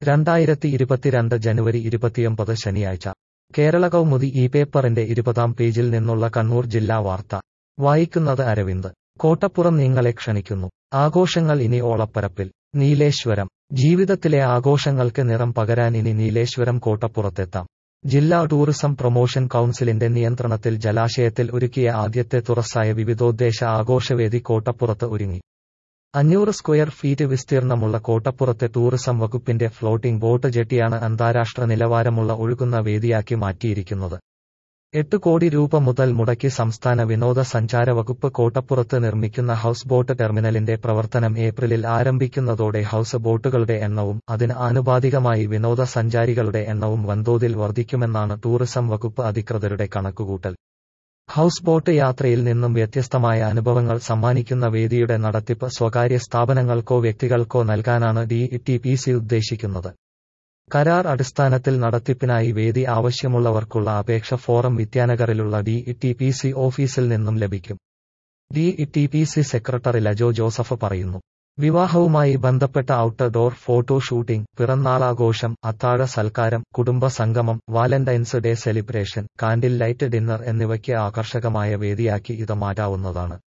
രണ്ടായിരത്തി ഇരുപത്തിരണ്ട് ജനുവരി ഇരുപത്തിയൊമ്പത് ശനിയാഴ്ച കേരള കൗമുദി ഈ പേപ്പറിന്റെ ഇരുപതാം പേജിൽ നിന്നുള്ള കണ്ണൂർ ജില്ലാ വാർത്ത വായിക്കുന്നത് അരവിന്ദ് കോട്ടപ്പുറം നിങ്ങളെ ക്ഷണിക്കുന്നു ആഘോഷങ്ങൾ ഇനി ഓളപ്പരപ്പിൽ നീലേശ്വരം ജീവിതത്തിലെ ആഘോഷങ്ങൾക്ക് നിറം പകരാൻ ഇനി നീലേശ്വരം കോട്ടപ്പുറത്തെത്താം ജില്ലാ ടൂറിസം പ്രൊമോഷൻ കൗൺസിലിന്റെ നിയന്ത്രണത്തിൽ ജലാശയത്തിൽ ഒരുക്കിയ ആദ്യത്തെ തുറസായ വിവിധോദ്ദേശ ആഘോഷവേദി കോട്ടപ്പുറത്ത് ഒരുങ്ങി അഞ്ഞൂറ് സ്ക്വയർ ഫീറ്റ് വിസ്തീർണമുള്ള കോട്ടപ്പുറത്തെ ടൂറിസം വകുപ്പിന്റെ ഫ്ലോട്ടിംഗ് ബോട്ട് ജെട്ടിയാണ് അന്താരാഷ്ട്ര നിലവാരമുള്ള ഒഴുകുന്ന വേദിയാക്കി മാറ്റിയിരിക്കുന്നത് എട്ട് കോടി രൂപ മുതൽ മുടക്കി സംസ്ഥാന വിനോദസഞ്ചാര വകുപ്പ് കോട്ടപ്പുറത്ത് നിർമ്മിക്കുന്ന ഹൌസ് ബോട്ട് ടെർമിനലിന്റെ പ്രവർത്തനം ഏപ്രിലിൽ ആരംഭിക്കുന്നതോടെ ഹൌസ് ബോട്ടുകളുടെ എണ്ണവും അതിന് ആനുപാതികമായി വിനോദസഞ്ചാരികളുടെ എണ്ണവും വൻതോതിൽ വർദ്ധിക്കുമെന്നാണ് ടൂറിസം വകുപ്പ് അധികൃതരുടെ കണക്കുകൂട്ടൽ ഹൌസ് ബോട്ട് യാത്രയിൽ നിന്നും വ്യത്യസ്തമായ അനുഭവങ്ങൾ സമ്മാനിക്കുന്ന വേദിയുടെ നടത്തിപ്പ് സ്വകാര്യ സ്ഥാപനങ്ങൾക്കോ വ്യക്തികൾക്കോ നൽകാനാണ് ഡി ടി പി സി ഉദ്ദേശിക്കുന്നത് കരാർ അടിസ്ഥാനത്തിൽ നടത്തിപ്പിനായി വേദി ആവശ്യമുള്ളവർക്കുള്ള അപേക്ഷ ഫോറം വിദ്യാനഗറിലുള്ള ഡി ടി പി സി ഓഫീസിൽ നിന്നും ലഭിക്കും D T P C secretary Lajo Joseph പറയുന്നു വിവാഹവുമായി ബന്ധപ്പെട്ട ഔട്ട്ഡോർ ഫോട്ടോ ഷൂട്ടിംഗ് പിറന്നാളാഘോഷം അത്താഴ സൽക്കാരം കുടുംബ സംഗമം valentine's day celebration candle light dinner എന്നിവയ്ക്ക് ആകർഷകമായ വേദിയാക്കി ഇത് മാറ്റാവുന്നതാണ്